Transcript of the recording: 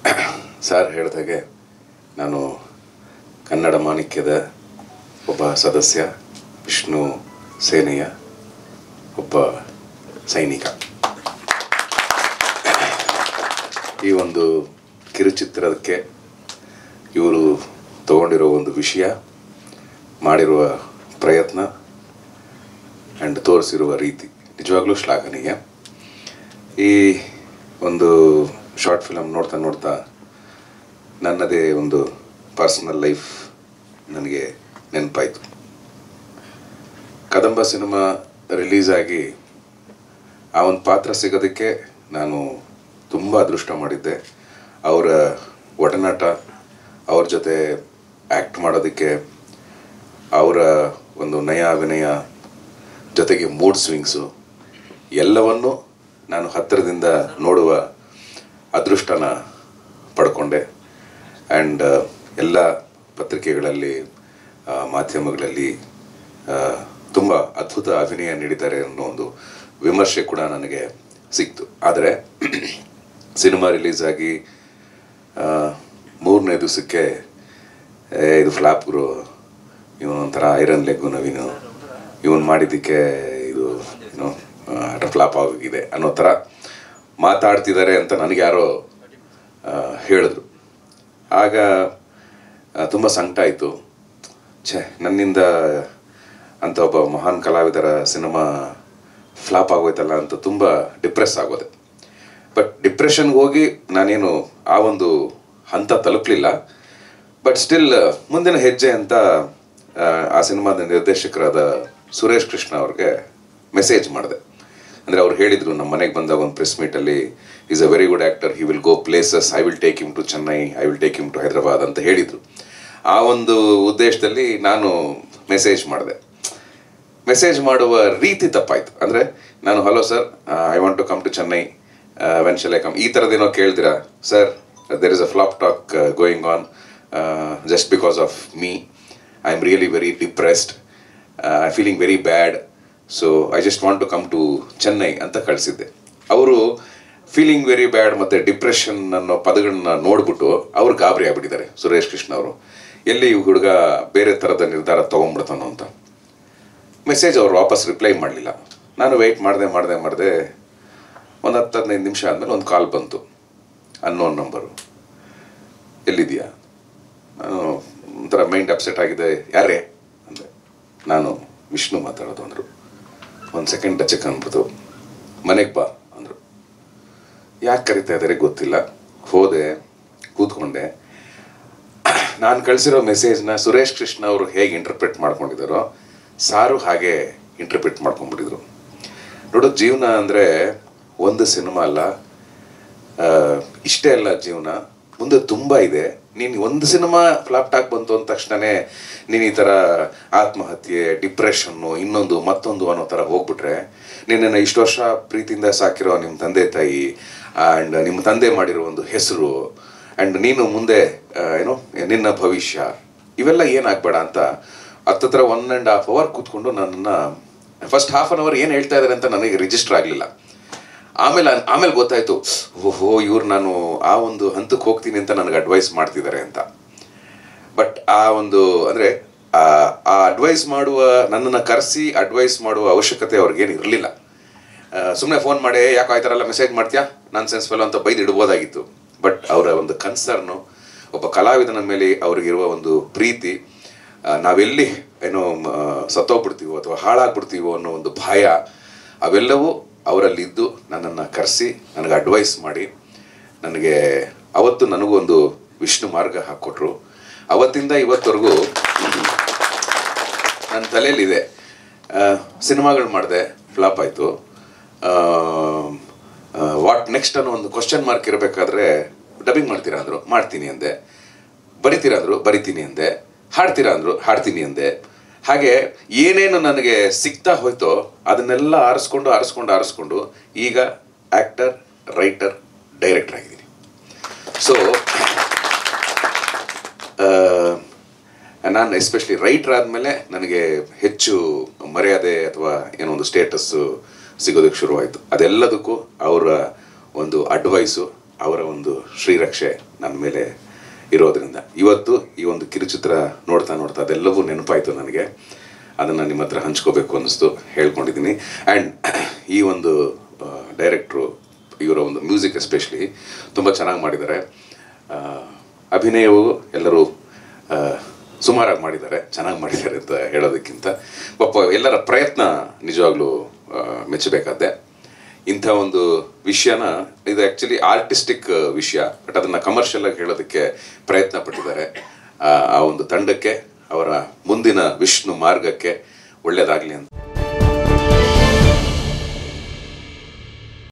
sir ಹೇಳಿದಾಗೆ ನಾನು ಕನ್ನಡ ಮಾಣಿಕ್ಯದ ಒಬ್ಬ ಸದಸ್ಯ ವಿಷ್ಣು ಸೇನೆಯ ಒಬ್ಬ ಸೈನಿಕ ಈ ಒಂದು ಕಿರುಚಿತ್ರಕ್ಕೆ ಇವರು ತಗೊಂಡಿರೋ ಒಂದು ವಿಷಯ ಮಾಡಿರುವ ಪ್ರಯತ್ನ ಆ್ಯಂಡ್ ತೋರಿಸಿರುವ ರೀತಿ ನಿಜವಾಗ್ಲೂ ಶ್ಲಾಘನೀಯ ಈ ಒಂದು ಶಾರ್ಟ್ ಫಿಲಮ್ ನೋಡ್ತಾ ನೋಡ್ತಾ ನನ್ನದೇ ಒಂದು ಪರ್ಸನಲ್ ಲೈಫ್ ನನಗೆ ನೆನಪಾಯಿತು ಕದಂಬ ಸಿನಿಮಾ ರಿಲೀಸ್ ಆಗಿ ಆ ಒಂದು ಪಾತ್ರ ಸಿಗೋದಕ್ಕೆ ನಾನು ತುಂಬ ಅದೃಷ್ಟ ಮಾಡಿದ್ದೆ ಅವರ ಒಡನಾಟ ಅವ್ರ ಜೊತೆ ಆ್ಯಕ್ಟ್ ಮಾಡೋದಕ್ಕೆ ಅವರ ಒಂದು ನಯ ವಿನಯ ಜೊತೆಗೆ ಮೂಡ್ ಸ್ವಿಂಗ್ಸು ಎಲ್ಲವನ್ನೂ ನಾನು ಹತ್ತಿರದಿಂದ ನೋಡುವ ಅದೃಷ್ಟನ ಪಡ್ಕೊಂಡೆ ಆ್ಯಂಡ್ ಎಲ್ಲ ಪತ್ರಿಕೆಗಳಲ್ಲಿ ಆ, ಮಾಧ್ಯಮಗಳಲ್ಲಿ ತುಂಬ ಅದ್ಭುತ ಅಭಿನಯ ನೀಡಿದ್ದಾರೆ ಅನ್ನೋ ಒಂದು ವಿಮರ್ಶೆ ಕೂಡ ನನಗೆ ಸಿಕ್ತು ಆದರೆ ಸಿನಿಮಾ ರಿಲೀಸ್ ಆಗಿ ಆ, ಮೂರನೇ ದಿವಸಕ್ಕೆ ಏ, ಇದು ಫ್ಲಾಪ್ ಗುರು ಇವನು ಒಂಥರ ಐರನ್ ಲೆಗ್ಗು ನವೀನು ಇವನು ಮಾಡಿದ್ದಕ್ಕೆ ಇದು ಏನು ಅಟ ಫ್ಲಾಪ್ ಆಗಿದೆ ಅನ್ನೋ ಥರ ಮಾತಾಡ್ತಿದ್ದಾರೆ ಅಂತ ನನಗೆ ಯಾರೋ ಆ, ಹೇಳಿದ್ರು ಆಗ ತುಂಬ ಸಂಕಟ ಆಯಿತು ಛೇ ನನ್ನಿಂದ ಅಂತ ಒಬ್ಬ ಮಹಾನ್ ಕಲಾವಿದರ ಸಿನಿಮಾ ಫ್ಲಾಪ್ ಆಗೋಯ್ತಲ್ಲ ಅಂತ ತುಂಬ ಡಿಪ್ರೆಸ್ ಆಗೋದೆ ಬಟ್ ಡಿಪ್ರೆಷನ್ಗೆ ಹೋಗಿ ನಾನೇನು ಆ ಒಂದು ಹಂತ ತಲುಪಲಿಲ್ಲ ಬಟ್ ಸ್ಟಿಲ್ ಮುಂದಿನ ಹೆಜ್ಜೆ ಅಂತ ಆ, ಆ ಸಿನಿಮಾದ ನಿರ್ದೇಶಕರಾದ ಸುರೇಶ್ ಕೃಷ್ಣ ಅವ್ರಿಗೆ ಮೆಸೇಜ್ ಮಾಡಿದೆ ಅಂದರೆ ಅವ್ರು ಹೇಳಿದರು ನಮ್ಮ ಮನೆಗೆ ಬಂದಾಗ ಒಂದು ಪ್ರೆಸ್ ಮೀಟಲ್ಲಿ is a very good actor he will go places I will take him to Chennai I will take him to Hyderabad ಅಂತ ಹೇಳಿದರು ಆ ಒಂದು ಉದ್ದೇಶದಲ್ಲಿ ನಾನು ಮೆಸೇಜ್ ಮಾಡಿದೆ ಮೆಸೇಜ್ ಮಾಡುವ ರೀತಿ ತಪ್ಪಾಯ್ತು ಅಂದರೆ ನಾನು hello sir I want to come to Chennai when shall I come ಈ ಥರದ್ದೇನೋ ಕೇಳ್ದಿರಾ sir there is a flop talk going on just because of me I am really very depressed I feeling very bad so I just want to come to Chennai ಅಂತ ಕಳಿಸಿದ್ದೆ ಅವರು feeling very ಬ್ಯಾಡ್ ಮತ್ತು depression ಅನ್ನೋ ಪದಗಳನ್ನ ನೋಡ್ಬಿಟ್ಟು ಅವ್ರು ಗಾಬರಿ ಆಗ್ಬಿಟ್ಟಿದ್ದಾರೆ ಸುರೇಶ್ ಕೃಷ್ಣ ಅವರು ಎಲ್ಲಿ ಈ ಹುಡುಗ ಬೇರೆ ಥರದ ನಿರ್ಧಾರ ತೊಗೊಂಡ್ಬಿಡ್ತಾನೋ ಅಂತ ಮೆಸೇಜ್ ಅವ್ರು ವಾಪಸ್ ರಿಪ್ಲೈ ಮಾಡಲಿಲ್ಲ ನಾನು ವೆಯ್ಟ್ ಮಾಡಿದೆ ಮಾಡಿದೆ ಮಾಡಿದೆ ಒಂದು ಹತ್ತು ಹದಿನೈದು ನಿಮಿಷ ಆದಮೇಲೆ ಒಂದು ಕಾಲ್ ಬಂತು ಅನ್ನೋನ್ ನಂಬರು ಎಲ್ಲಿದೆಯಾ ನಾನು ಒಂಥರ ಮೈಂಡ್ ಅಪ್ಸೆಟ್ ಆಗಿದೆ ಯಾರೇ ಅಂದೆ ನಾನು ವಿಷ್ಣು ಮಾತಾಡೋದು ಅಂದರು ಒಂದು ಸೆಕೆಂಡ್ ಟಚಕ್ಕೆ ಅಂದ್ಬಿಟ್ಟು ಮನೆಗೆ ಬಾ ಅಂದರು ಯಾಕೆ ಕರಿತಾ ಇದ್ದಾರೆ ಗೊತ್ತಿಲ್ಲ ಹೋದೆ ಕೂತ್ಕೊಂಡೆ ನಾನು ಕಳಿಸಿರೋ ಮೆಸೇಜ್ನ ಸುರೇಶ್ ಕೃಷ್ಣ ಅವರು ಹೇಗೆ ಇಂಟರ್ಪ್ರಿಟ್ ಮಾಡ್ಕೊಂಡಿದ್ದಾರೋ ಸಾರು ಹಾಗೆ ಇಂಟರ್ಪ್ರಿಟ್ ಮಾಡ್ಕೊಂಡ್ಬಿಟ್ಟಿದ್ರು ನೋಡೋ ಜೀವನ ಅಂದರೆ ಒಂದು ಸಿನಿಮಾ ಅಲ್ಲ ಆ, ಇಷ್ಟೇ ಅಲ್ಲ ಜೀವನ ಮುಂದೆ ತುಂಬ ಇದೆ ನೀನು ಒಂದು ಸಿನಿಮಾ ಫ್ಲಾಪ್ ಟಾಕ್ ಬಂತು ಅಂದ ತಕ್ಷಣನೇ ನೀನು ಈ ಥರ ಆತ್ಮಹತ್ಯೆ ಡಿಪ್ರೆಷನ್ನು ಇನ್ನೊಂದು ಮತ್ತೊಂದು ಅನ್ನೋ ಥರ ಹೋಗ್ಬಿಟ್ರೆ ನಿನ್ನನ್ನು ಇಷ್ಟು ವರ್ಷ ಪ್ರೀತಿಯಿಂದ ಸಾಕಿರೋ ನಿಮ್ಮ ತಂದೆ ತಾಯಿ ಆ್ಯಂಡ್ ನಿಮ್ಮ ತಂದೆ ಮಾಡಿರೋ ಒಂದು ಹೆಸರು ಆ್ಯಂಡ್ ನೀನು ಮುಂದೆ ಆ, ಏನು ನಿನ್ನ ಭವಿಷ್ಯ ಇವೆಲ್ಲ ಏನಾಗಬೇಡ ಅಂತ ಹತ್ತತ್ರ ಒನ್ ಆ್ಯಂಡ್ ಹಾಫ್ ಅವರ್ ಕೂತ್ಕೊಂಡು ನನ್ನನ್ನು ಫಸ್ಟ್ ಹಾಫ್ ಅನ್ ಅವರ್ ಏನು ಹೇಳ್ತಾ ಇದ್ದಾರೆ ಅಂತ ನನಗೆ ರಿಜಿಸ್ಟರ್ ಆಗಲಿಲ್ಲ ಆಮೇಲೆ ಆಮೇಲೆ ಗೊತ್ತಾಯ್ತು ಓಹೋ ಇವ್ರು ನಾನು ಆ ಒಂದು ಹಂತಕ್ಕೆ ಹೋಗ್ತೀನಿ ಅಂತ ನನಗೆ ಅಡ್ವೈಸ್ ಮಾಡ್ತಿದ್ದಾರೆ ಅಂತ ಬಟ್ ಆ ಒಂದು ಅಂದರೆ ಆ ಅಡ್ವೈಸ್ ಮಾಡುವ ನನ್ನನ್ನು ಕರೆಸಿ ಅಡ್ವೈಸ್ ಮಾಡುವ ಅವಶ್ಯಕತೆ ಅವ್ರಿಗೇನು ಇರಲಿಲ್ಲ ಸುಮ್ಮನೆ ಫೋನ್ ಮಾಡಿ ಯಾಕೆ ಆ ಥರ ಎಲ್ಲ ಮೆಸೇಜ್ ಮಾಡ್ತೀಯಾ ನಾನ್ ಸೆನ್ಸ್ ಫೆಲೋ ಅಂತ ಬೈದು ಇಡ್ಬೋದಾಗಿತ್ತು ಬಟ್ ಅವರ ಒಂದು ಕನ್ಸರ್ನು ಒಬ್ಬ ಕಲಾವಿದನ ಮೇಲೆ ಅವ್ರಿಗಿರುವ ಒಂದು ಪ್ರೀತಿ ಆ, ನಾವೆಲ್ಲಿ ಏನೋ ಮ, ಸತ್ತೋಗ್ಬಿಡ್ತೀವೋ ಅಥವಾ ಹಾಳಾಗ್ಬಿಡ್ತೀವೋ ಅನ್ನೋ ಒಂದು ಭಯ ಅವೆಲ್ಲವೂ ಅವರಲ್ಲಿದ್ದು ನನ್ನನ್ನು ಕರೆಸಿ ನನಗೆ ಅಡ್ವೈಸ್ ಮಾಡಿ ನನಗೆ ಅವತ್ತು ನನಗೂ ಒಂದು ವಿಷ್ಣು ಮಾರ್ಗ ಹಾಕ್ಕೊಟ್ರು ಅವತ್ತಿಂದ ಇವತ್ತವರೆಗೂ ನನ್ನ ತಲೆಯಲ್ಲಿದೆ ಸಿನಿಮಾಗಳು ಮಾಡಿದೆ ಫ್ಲಾಪ್ ಆಯಿತು ವಾಟ್ ನೆಕ್ಸ್ಟ್ ಅನ್ನೋ ಒಂದು ಕ್ವಶನ್ ಮಾರ್ಕ್ ಇರಬೇಕಾದ್ರೆ ಡಬ್ಬಿಂಗ್ ಮಾಡ್ತೀರಾ ಅಂದರು ಮಾಡ್ತೀನಿ ಅಂದೆ ಬರಿತೀರಾ ಅಂದರು ಬರಿತೀನಿ ಅಂದೆ ಹಾಡ್ತೀರಾ ಅಂದರು ಹಾಡ್ತೀನಿ ಅಂದೆ ಹಾಗೆ ಏನೇನು ನನಗೆ ಸಿಗ್ತಾ ಹೋಯ್ತೋ ಅದನ್ನೆಲ್ಲ ಆರಿಸ್ಕೊಂಡು ಆರಿಸ್ಕೊಂಡು ಆರಿಸ್ಕೊಂಡು ಈಗ ಆ್ಯಕ್ಟರ್ ರೈಟರ್ ಡೈರೆಕ್ಟರ್ ಆಗಿದ್ದೀನಿ ಸೊ ನಾನು ಎಸ್ಪೆಷಲಿ ರೈಟರ್ ಆದಮೇಲೆ ನನಗೆ ಹೆಚ್ಚು ಮರ್ಯಾದೆ ಅಥವಾ ಏನೋ ಒಂದು ಸ್ಟೇಟಸ್ಸು ಸಿಗೋದಕ್ಕೆ ಶುರುವಾಯಿತು ಅದೆಲ್ಲದಕ್ಕೂ ಅವರ ಒಂದು ಅಡ್ವೈಸು ಅವರ ಒಂದು ಶ್ರೀರಕ್ಷೆ ನನ್ನ ಮೇಲೆ ಇರೋದ್ರಿಂದ ಇವತ್ತು ಈ ಒಂದು ಕಿರುಚಿತ್ರ ನೋಡ್ತಾ ನೋಡ್ತಾ ಅದೆಲ್ಲವೂ ನೆನಪಾಯಿತು ನನಗೆ ಅದನ್ನು ನಿಮ್ಮ ಹತ್ರ ಹಂಚ್ಕೋಬೇಕು ಅನ್ನಿಸ್ತು ಹೇಳ್ಕೊಂಡಿದ್ದೀನಿ ಆ್ಯಂಡ್ ಈ ಒಂದು ಡೈರೆಕ್ಟ್ರು ಇವರ ಒಂದು ಮ್ಯೂಸಿಕ್ ಎಸ್ಪೆಷಲಿ ತುಂಬ ಚೆನ್ನಾಗಿ ಮಾಡಿದ್ದಾರೆ ಆ, ಅಭಿನಯವು ಎಲ್ಲರೂ ಆ, ಸುಮಾರಾಗಿ ಮಾಡಿದ್ದಾರೆ ಚೆನ್ನಾಗಿ ಮಾಡಿದ್ದಾರೆ ಅಂತ ಹೇಳೋದಕ್ಕಿಂತ ಪಾಪ ಎಲ್ಲರ ಪ್ರಯತ್ನ ನಿಜವಾಗ್ಲೂ ಆ, ಮೆಚ್ಚಬೇಕಾದ್ದೆ ಇಂಥ ಒಂದು ವಿಷಯನ ಇದು ಆ್ಯಕ್ಚುಲಿ ಆರ್ಟಿಸ್ಟಿಕ್ ವಿಷಯ ಬಟ್ ಅದನ್ನು ಕಮರ್ಷಿಯಲ್ ಆಗಿ ಹೇಳೋದಕ್ಕೆ ಪ್ರಯತ್ನ ಪಟ್ಟಿದ್ದಾರೆ ಆ, ಆ ಒಂದು ತಂಡಕ್ಕೆ ಅವರ ಮುಂದಿನ ವಿಷ್ಣು ಮಾರ್ಗಕ್ಕೆ ಒಳ್ಳೆಯದಾಗಲಿ ಅಂತ